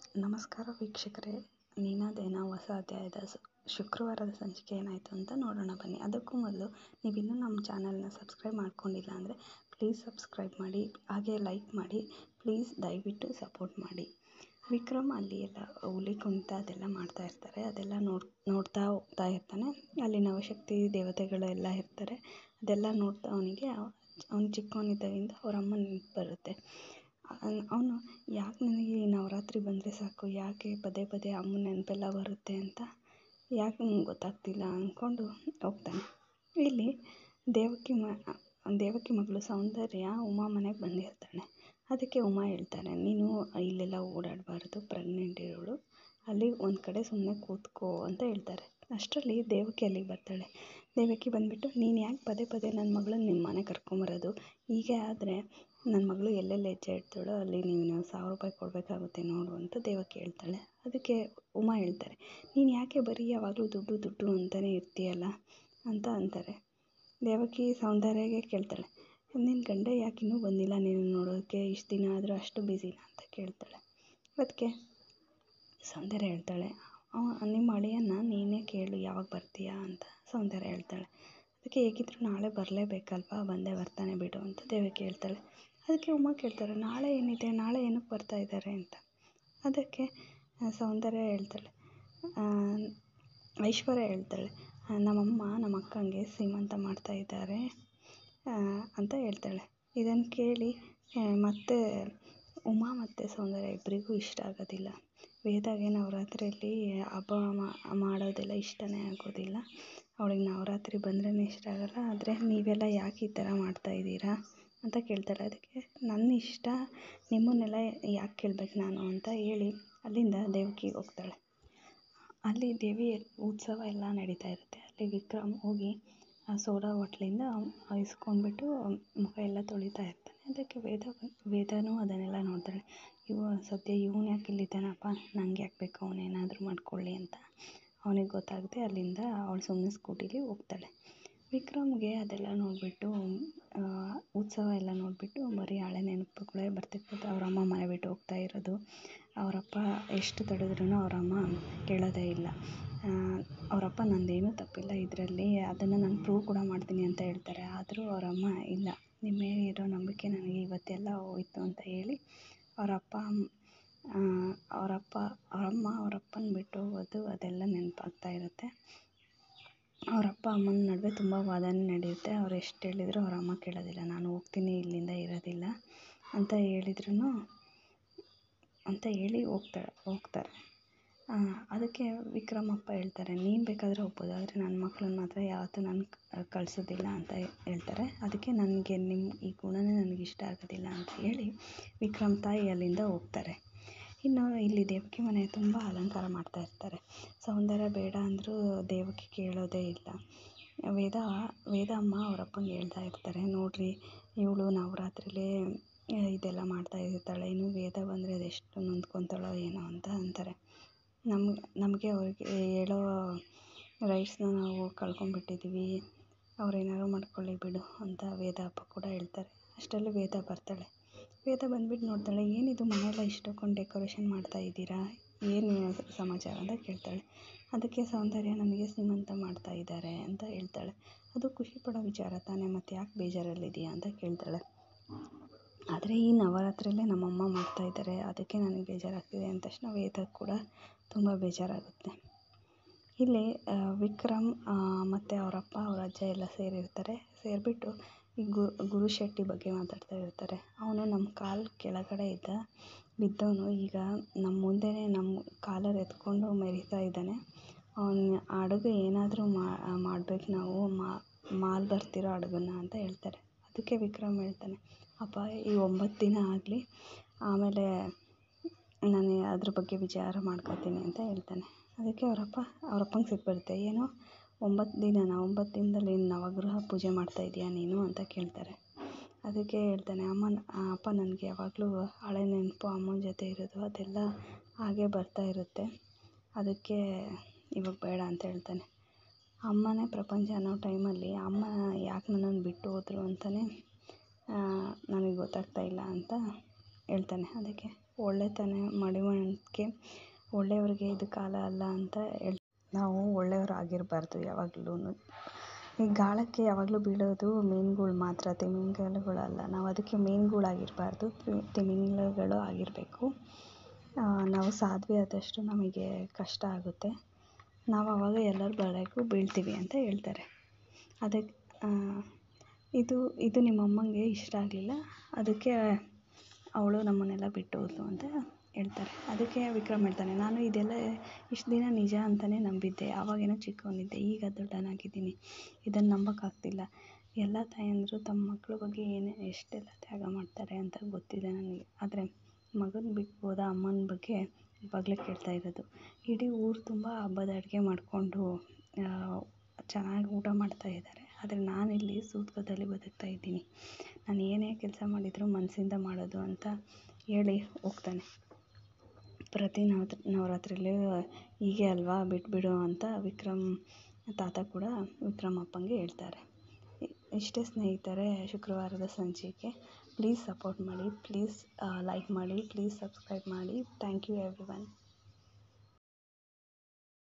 ನಮಸ್ಕಾರ ವೀಕ್ಷಕರೇ ನೀನಾದೇನಾ ಹೊಸ ಅಧ್ಯಾಯದ ಸ- ಶುಕ್ರವಾರದ ಸಂಚಿಕೆ ಏನಾಯಿತು ಅಂತ ನೋಡೋಣ ಬನ್ನಿ ಅದಕ್ಕೂ ಮೊದಲು ನೀವಿನ್ನೂ ನಮ್ಮ ಚಾನಲ್ನ ಸಬ್ಸ್ಕ್ರೈಬ್ ಮಾಡ್ಕೊಂಡಿಲ್ಲ ಅಂದರೆ ಪ್ಲೀಸ್ ಸಬ್ಸ್ಕ್ರೈಬ್ ಮಾಡಿ ಹಾಗೆ ಲೈಕ್ ಮಾಡಿ ಪ್ಲೀಸ್ ದಯವಿಟ್ಟು ಸಪೋರ್ಟ್ ಮಾಡಿ ವಿಕ್ರಮ್ ಅಲ್ಲಿ ಎಲ್ಲ ಹುಲಿ ಕುಣಿತ ಅದೆಲ್ಲ ಮಾಡ್ತಾ ಇರ್ತಾರೆ ಅದೆಲ್ಲ ನೋಡ್ ನೋಡ್ತಾ ಹೋಗ್ತಾ ಇರ್ತಾನೆ ಅಲ್ಲಿ ನವಶಕ್ತಿ ದೇವತೆಗಳೆಲ್ಲ ಇರ್ತಾರೆ ಅದೆಲ್ಲ ನೋಡ್ತಾ ಅವನಿಗೆ ಅವ್ನು ಚಿಕ್ಕವನಿದ್ದಾಗಿಂದ ಅವ್ರ ಅಮ್ಮ ನೆನಪು ಬರುತ್ತೆ ಅವನು ಯಾಕೆ ನನಗೆ ಈ ನವರಾತ್ರಿ ಬಂದರೆ ಸಾಕು ಯಾಕೆ ಪದೇ ಪದೇ ಅಮ್ಮನ ನೆನಪೆಲ್ಲ ಬರುತ್ತೆ ಅಂತ ಯಾಕೆ ನನಗೆ ಗೊತ್ತಾಗ್ತಿಲ್ಲ ಅಂದ್ಕೊಂಡು ಹೋಗ್ತಾನೆ ಇಲ್ಲಿ ದೇವಕಿ ಮ ದೇವಕಿ ಮಗಳು ಸೌಂದರ್ಯ ಉಮಾ ಮನೆಗೆ ಬಂದಿರ್ತಾಳೆ ಅದಕ್ಕೆ ಉಮಾ ಹೇಳ್ತಾರೆ ನೀನು ಇಲ್ಲೆಲ್ಲ ಓಡಾಡಬಾರ್ದು ಪ್ರೆಗ್ನೆಂಟ್ ಇರೋಳು ಅಲ್ಲಿ ಒಂದು ಕಡೆ ಸುಮ್ಮನೆ ಕೂತ್ಕೋ ಅಂತ ಹೇಳ್ತಾರೆ ಅಷ್ಟರಲ್ಲಿ ದೇವಕಿ ಅಲ್ಲಿಗೆ ಬರ್ತಾಳೆ ದೇವಕಿ ಬಂದುಬಿಟ್ಟು ನೀನು ಯಾಕೆ ಪದೇ ಪದೇ ನನ್ನ ಮಗಳನ್ನ ನಿಮ್ಮ ಮನೆಗೆ ಕರ್ಕೊಂಬರೋದು ಹೀಗೆ ಆದರೆ ನನ್ನ ಮಗಳು ಎಲ್ಲೆಲ್ಲಿ ಹೆಜ್ಜೆ ಇಡ್ತಾಳೋ ಅಲ್ಲಿ ನೀನು ಸಾವಿರ ರೂಪಾಯಿ ಕೊಡಬೇಕಾಗುತ್ತೆ ನೋಡು ಅಂತ ದೇವಕಿ ಹೇಳ್ತಾಳೆ ಅದಕ್ಕೆ ಉಮಾ ಹೇಳ್ತಾರೆ ನೀನು ಯಾಕೆ ಬರೀ ಯಾವಾಗಲೂ ದುಡ್ಡು ದುಡ್ಡು ಅಂತಲೇ ಇರ್ತೀಯಲ್ಲ ಅಂತ ಅಂತಾರೆ ದೇವಕಿ ಸೌಂದರ್ಯಗೆ ಕೇಳ್ತಾಳೆ ನಿನ್ನ ಗಂಡ ಯಾಕೆ ಇನ್ನೂ ಬಂದಿಲ್ಲ ನೀನು ನೋಡೋದಕ್ಕೆ ಇಷ್ಟು ದಿನ ಆದರೂ ಅಷ್ಟು ಬ್ಯುಸಿನಾ ಅಂತ ಕೇಳ್ತಾಳೆ ಅದಕ್ಕೆ ಸೌಂದರ್ಯ ಹೇಳ್ತಾಳೆ ಅವ ನಿಮ್ಮ ಅಳಿಯನ್ನ ನೀನೇ ಕೇಳು ಯಾವಾಗ ಬರ್ತೀಯಾ ಅಂತ ಸೌಂದರ್ಯ ಹೇಳ್ತಾಳೆ ಅದಕ್ಕೆ ಹೇಗಿದ್ರು ನಾಳೆ ಬರಲೇಬೇಕಲ್ವಾ ಬಂದೇ ಬರ್ತಾನೆ ಬಿಡು ಅಂತ ದೇವಕಿ ಹೇಳ್ತಾಳೆ ಅದಕ್ಕೆ ಉಮಾ ಕೇಳ್ತಾರೆ ನಾಳೆ ಏನಿದೆ ನಾಳೆ ಏನಕ್ಕೆ ಬರ್ತಾ ಇದ್ದಾರೆ ಅಂತ ಅದಕ್ಕೆ ಸೌಂದರ್ಯ ಹೇಳ್ತಾಳೆ ಐಶ್ವರ್ಯ ಹೇಳ್ತಾಳೆ ನಮ್ಮಮ್ಮ ನಮ್ಮ ಅಕ್ಕಂಗೆ ಸೀಮಂತ ಮಾಡ್ತಾ ಇದ್ದಾರೆ ಅಂತ ಹೇಳ್ತಾಳೆ ಇದನ್ನು ಕೇಳಿ ಮತ್ತೆ ಉಮಾ ಮತ್ತು ಸೌಂದರ್ಯ ಇಬ್ಬರಿಗೂ ಇಷ್ಟ ಆಗೋದಿಲ್ಲ ವೇದಾಗೆ ನವರಾತ್ರಿಯಲ್ಲಿ ಹಬ್ಬ ಮಾಡೋದೆಲ್ಲ ಇಷ್ಟನೇ ಆಗೋದಿಲ್ಲ ಅವಳಿಗೆ ನವರಾತ್ರಿ ಬಂದ್ರೇ ಇಷ್ಟ ಆಗೋಲ್ಲ ಆದರೆ ನೀವೆಲ್ಲ ಯಾಕೆ ಈ ಥರ ಮಾಡ್ತಾಯಿದ್ದೀರಾ ಅಂತ ಕೇಳ್ತಾಳೆ ಅದಕ್ಕೆ ನನ್ನ ಇಷ್ಟ ನಿಮ್ಮನ್ನೆಲ್ಲ ಯಾಕೆ ಕೇಳ್ಬೇಕು ನಾನು ಅಂತ ಹೇಳಿ ಅಲ್ಲಿಂದ ದೇವಕಿ ಹೋಗ್ತಾಳೆ ಅಲ್ಲಿ ದೇವಿ ಉತ್ಸವ ಎಲ್ಲ ನಡೀತಾ ಇರುತ್ತೆ ಅಲ್ಲಿ ವಿಕ್ರಮ್ ಹೋಗಿ ಆ ಸೋಡಾ ಬಾಟ್ಲಿಂದ ಇಸ್ಕೊಂಡ್ಬಿಟ್ಟು ಮುಖ ಎಲ್ಲ ತೊಳಿತಾ ಇರ್ತಾನೆ ಅದಕ್ಕೆ ವೇದ ವೇದನೂ ಅದನ್ನೆಲ್ಲ ನೋಡ್ತಾಳೆ ಇವ ಸದ್ಯ ಇವನು ಯಾಕೆ ಇಲ್ಲಿದ್ದಾನಪ್ಪ ನಂಗೆ ಯಾಕೆ ಬೇಕು ಅವನೇನಾದರೂ ಮಾಡ್ಕೊಳ್ಳಿ ಅಂತ ಅವನಿಗೆ ಗೊತ್ತಾಗದೆ ಅಲ್ಲಿಂದ ಅವಳು ಸುಮ್ಮನೆ ಸ್ಕೂಟಿಲಿ ಹೋಗ್ತಾಳೆ ವಿಕ್ರಮ್ಗೆ ಅದೆಲ್ಲ ನೋಡಿಬಿಟ್ಟು ಉತ್ಸವ ಎಲ್ಲ ನೋಡಿಬಿಟ್ಟು ಬರೀ ಹಳೆ ನೆನಪುಗಳೇ ಬರ್ತಿರ್ತದೆ ಅವ್ರ ಅಮ್ಮ ಮನೆ ಬಿಟ್ಟು ಹೋಗ್ತಾ ಇರೋದು ಅವರಪ್ಪ ಎಷ್ಟು ತಡೆದ್ರೂ ಅವರಮ್ಮ ಕೇಳೋದೇ ಇಲ್ಲ ಅವರಪ್ಪ ನಂದೇನೂ ತಪ್ಪಿಲ್ಲ ಇದರಲ್ಲಿ ಅದನ್ನು ನಾನು ಪ್ರೂವ್ ಕೂಡ ಮಾಡ್ತೀನಿ ಅಂತ ಹೇಳ್ತಾರೆ ಆದರೂ ಅವರಮ್ಮ ಇಲ್ಲ ನಿಮ್ಮ ಮೇಲೆ ಇರೋ ನಂಬಿಕೆ ನನಗೆ ಇವತ್ತೆಲ್ಲ ಹೋಯ್ತು ಅಂತ ಹೇಳಿ ಅವರಪ್ಪ ಅವರಪ್ಪ ಅವರಮ್ಮ ಅವರಪ್ಪನ ಬಿಟ್ಟು ಹೋಗೋದು ಅದೆಲ್ಲ ನೆನಪಾಗ್ತಾ ಇರುತ್ತೆ ಅವರಪ್ಪ ಅಮ್ಮನ ನಡುವೆ ತುಂಬ ವಾದನೆ ನಡೆಯುತ್ತೆ ಅವ್ರು ಎಷ್ಟು ಹೇಳಿದರೂ ಅವ್ರ ಅಮ್ಮ ಕೇಳೋದಿಲ್ಲ ನಾನು ಹೋಗ್ತೀನಿ ಇಲ್ಲಿಂದ ಇರೋದಿಲ್ಲ ಅಂತ ಹೇಳಿದ್ರೂ ಅಂತ ಹೇಳಿ ಹೋಗ್ತಾಳೆ ಹೋಗ್ತಾರೆ ಅದಕ್ಕೆ ವಿಕ್ರಮ್ ಅಪ್ಪ ಹೇಳ್ತಾರೆ ನೀನು ಬೇಕಾದರೆ ಹೋಗ್ಬೋದು ಆದರೆ ನನ್ನ ಮಕ್ಕಳನ್ನ ಮಾತ್ರ ಯಾವತ್ತೂ ನಾನು ಕಳಿಸೋದಿಲ್ಲ ಅಂತ ಹೇಳ್ತಾರೆ ಅದಕ್ಕೆ ನನಗೆ ನಿಮ್ಮ ಈ ಗುಣನೇ ನನಗೆ ಇಷ್ಟ ಆಗೋದಿಲ್ಲ ಅಂತ ಹೇಳಿ ವಿಕ್ರಮ್ ತಾಯಿ ಅಲ್ಲಿಂದ ಹೋಗ್ತಾರೆ ಇನ್ನು ಇಲ್ಲಿ ದೇವಕಿ ಮನೆ ತುಂಬ ಅಲಂಕಾರ ಮಾಡ್ತಾ ಇರ್ತಾರೆ ಸೌಂದರ್ಯ ಬೇಡ ಅಂದರೂ ದೇವಕಿ ಕೇಳೋದೇ ಇಲ್ಲ ವೇದ ವೇದ ಅಮ್ಮ ಅವರಪ್ಪಂಗೆ ಹೇಳ್ತಾ ಇರ್ತಾರೆ ನೋಡಿರಿ ಇವಳು ನವರಾತ್ರಿಲೇ ಇದೆಲ್ಲ ಮಾಡ್ತಾ ಇರ್ತಾಳೆ ಇನ್ನು ವೇದ ಬಂದರೆ ಅದೆಷ್ಟು ನೊಂದ್ಕೊತಾಳೋ ಏನೋ ಅಂತ ಅಂತಾರೆ ನಮ್ಗೆ ನಮಗೆ ಅವ್ರಿಗೆ ಹೇಳೋ ರೈಟ್ಸ್ನ ನಾವು ಕಳ್ಕೊಂಡ್ಬಿಟ್ಟಿದ್ದೀವಿ ಅವ್ರೇನಾದ್ರು ಮಾಡ್ಕೊಳ್ಳಿ ಬಿಡು ಅಂತ ವೇದ ಅಪ್ಪ ಕೂಡ ಹೇಳ್ತಾರೆ ಅಷ್ಟರಲ್ಲಿ ವೇದ ಬರ್ತಾಳೆ ವೇದ ಬಂದ್ಬಿಟ್ಟು ನೋಡ್ತಾಳೆ ಏನಿದು ಮನೆಯೆಲ್ಲ ಇಷ್ಟೊಂದು ಡೆಕೋರೇಷನ್ ಮಾಡ್ತಾ ಇದ್ದೀರಾ ಏನು ಸಮಾಚಾರ ಅಂತ ಕೇಳ್ತಾಳೆ ಅದಕ್ಕೆ ಸೌಂದರ್ಯ ನನಗೆ ಸೀಮಂತ ಮಾಡ್ತಾ ಇದ್ದಾರೆ ಅಂತ ಹೇಳ್ತಾಳೆ ಅದು ಖುಷಿ ಪಡೋ ವಿಚಾರ ತಾನೇ ಮತ್ತು ಯಾಕೆ ಬೇಜಾರಲ್ಲಿದೆಯಾ ಅಂತ ಕೇಳ್ತಾಳೆ ಆದರೆ ಈ ನವರಾತ್ರಿಯಲ್ಲೇ ನಮ್ಮಮ್ಮ ಮಾಡ್ತಾ ಇದ್ದಾರೆ ಅದಕ್ಕೆ ನನಗೆ ಬೇಜಾರಾಗ್ತಿದೆ ಅಂದ ತಕ್ಷಣ ವೇದ ಕೂಡ ತುಂಬ ಬೇಜಾರಾಗುತ್ತೆ ಇಲ್ಲಿ ವಿಕ್ರಮ್ ಮತ್ತು ಅವರಪ್ಪ ಅವ್ರ ಅಜ್ಜ ಎಲ್ಲ ಸೇರಿರ್ತಾರೆ ಸೇರಿಬಿಟ್ಟು ಈ ಗುರು ಶೆಟ್ಟಿ ಬಗ್ಗೆ ಮಾತಾಡ್ತಾ ಇರ್ತಾರೆ ಅವನು ನಮ್ಮ ಕಾಲು ಕೆಳಗಡೆ ಇದ್ದ ಬಿದ್ದವನು ಈಗ ನಮ್ಮ ಮುಂದೆನೇ ನಮ್ಮ ಕಾಲಲ್ಲಿ ಎತ್ಕೊಂಡು ಮೆರೀತಾ ಇದ್ದಾನೆ ಅವನ ಅಡುಗೆ ಏನಾದರೂ ಮಾಡ್ಬೇಕು ನಾವು ಮಾಲ್ ಬರ್ತಿರೋ ಅಡುಗನ್ನ ಅಂತ ಹೇಳ್ತಾರೆ ಅದಕ್ಕೆ ವಿಕ್ರಮ್ ಹೇಳ್ತಾನೆ ಅಪ್ಪ ಈ ಒಂಬತ್ತು ದಿನ ಆಗಲಿ ಆಮೇಲೆ ನಾನು ಅದ್ರ ಬಗ್ಗೆ ವಿಚಾರ ಮಾಡ್ಕೊತೀನಿ ಅಂತ ಹೇಳ್ತಾನೆ ಅದಕ್ಕೆ ಅವರಪ್ಪ ಅವರಪ್ಪಂಗೆ ಸಿಟ್ಟು ಬರುತ್ತೆ ಏನು ಒಂಬತ್ತು ದಿನನಾ ಒಂಬತ್ತು ದಿನದಲ್ಲಿ ನವಗ್ರಹ ಪೂಜೆ ಮಾಡ್ತಾ ಇದೀಯಾ ನೀನು ಅಂತ ಕೇಳ್ತಾರೆ ಅದಕ್ಕೆ ಹೇಳ್ತಾನೆ ಅಮ್ಮ ಅಪ್ಪ ನನಗೆ ಯಾವಾಗಲೂ ಹಳೆ ನೆನಪು ಅಮ್ಮನ ಜೊತೆ ಇರೋದು ಅದೆಲ್ಲ ಹಾಗೆ ಬರ್ತಾ ಇರುತ್ತೆ ಅದಕ್ಕೆ ಇವಾಗ ಬೇಡ ಅಂತ ಹೇಳ್ತಾನೆ ಅಮ್ಮನೇ ಪ್ರಪಂಚ ಅನ್ನೋ ಟೈಮಲ್ಲಿ ಅಮ್ಮ ಯಾಕೆ ನನ್ನನ್ನು ಬಿಟ್ಟು ಹೋದರು ಅಂತಲೇ ನನಗೆ ಗೊತ್ತಾಗ್ತಾ ಇಲ್ಲ ಅಂತ ಹೇಳ್ತಾನೆ ಅದಕ್ಕೆ ಒಳ್ಳೆತನ ಮಡಿವಂತಿಕೆ ಒಳ್ಳೆಯವ್ರಿಗೆ ಇದು ಕಾಲ ಅಲ್ಲ ಅಂತ ಹೇಳ್ ನಾವು ಒಳ್ಳೆಯವರಾಗಿರ್ಬಾರ್ದು ಯಾವಾಗ್ಲೂ ಈ ಗಾಳಕ್ಕೆ ಯಾವಾಗಲೂ ಬೀಳೋದು ಮೀನುಗಳು ಮಾತ್ರ ತಿಮಿಂಗಿಲಗಳಲ್ಲ ನಾವು ಅದಕ್ಕೆ ಮೀನುಗಳಾಗಿರ್ಬಾರ್ದು ತಿಮಿಂಗಿಲಗಳು ಆಗಿರಬೇಕು ನಾವು ಸಾಧ್ವಿ ಆದಷ್ಟು ನಮಗೆ ಕಷ್ಟ ಆಗುತ್ತೆ ನಾವು ಆವಾಗ ಎಲ್ಲರ ಬಲೆಗೂ ಬೀಳ್ತೀವಿ ಅಂತ ಹೇಳ್ತಾರೆ ಅದಕ್ಕೆ ಇದು ಇದು ನಿಮ್ಮ ಅಮ್ಮಂಗೆ ಇಷ್ಟ ಆಗಲಿಲ್ಲ ಅದಕ್ಕೆ ಅವಳು ನಮ್ಮನ್ನೆಲ್ಲ ಬಿಟ್ಟು ಹೋದ್ಲು ಅಂತ ಹೇಳ್ತಾರೆ ಅದಕ್ಕೆ ವಿಕ್ರಮ್ ಹೇಳ್ತಾನೆ ನಾನು ಇದೆಲ್ಲ ಇಷ್ಟು ದಿನ ನಿಜ ಅಂತಲೇ ನಂಬಿದ್ದೆ ಆವಾಗೇನೋ ಚಿಕ್ಕವನಿದ್ದೆ ಈಗ ದೊಡ್ಡವನಾಗಿದ್ದೀನಿ ಇದನ್ನು ನಂಬೋಕ್ಕಾಗ್ತಿಲ್ಲ ಎಲ್ಲ ತಾಯಂದಿರು ತಮ್ಮ ಮಕ್ಕಳ ಬಗ್ಗೆ ಏನೇ ಎಷ್ಟೆಲ್ಲ ತ್ಯಾಗ ಮಾಡ್ತಾರೆ ಅಂತ ಗೊತ್ತಿದೆ ನನಗೆ ಆದರೆ ಮಗನ ಬಿಟ್ಟು ಹೋದ ಅಮ್ಮನ ಬಗ್ಗೆ ಇವಾಗಲೇ ಕೇಳ್ತಾ ಇರೋದು ಇಡೀ ಊರು ತುಂಬ ಹಬ್ಬದ ಅಡುಗೆ ಮಾಡಿಕೊಂಡು ಚೆನ್ನಾಗಿ ಊಟ ಮಾಡ್ತಾ ಇದ್ದಾರೆ ಆದರೆ ನಾನಿಲ್ಲಿ ಸೂತಕದಲ್ಲಿ ಬದುಕ್ತಾ ಇದ್ದೀನಿ ನಾನು ಏನೇ ಕೆಲಸ ಮಾಡಿದರೂ ಮನಸ್ಸಿಂದ ಮಾಡೋದು ಅಂತ ಹೇಳಿ ಹೋಗ್ತಾನೆ ಪ್ರತಿ ನವತ್ರ ನವರಾತ್ರಿಲಿ ಹೀಗೆ ಅಲ್ವಾ ಬಿಟ್ಬಿಡು ಅಂತ ವಿಕ್ರಮ್ ತಾತ ಕೂಡ ವಿಕ್ರಮ್ ಅಪ್ಪಂಗೆ ಹೇಳ್ತಾರೆ ಇಷ್ಟೇ ಸ್ನೇಹಿತರೆ ಶುಕ್ರವಾರದ ಸಂಚಿಕೆ ಪ್ಲೀಸ್ ಸಪೋರ್ಟ್ ಮಾಡಿ ಪ್ಲೀಸ್ ಲೈಕ್ ಮಾಡಿ ಪ್ಲೀಸ್ ಸಬ್ಸ್ಕ್ರೈಬ್ ಮಾಡಿ ಥ್ಯಾಂಕ್ ಯು ಎವ್ರಿ ಒನ್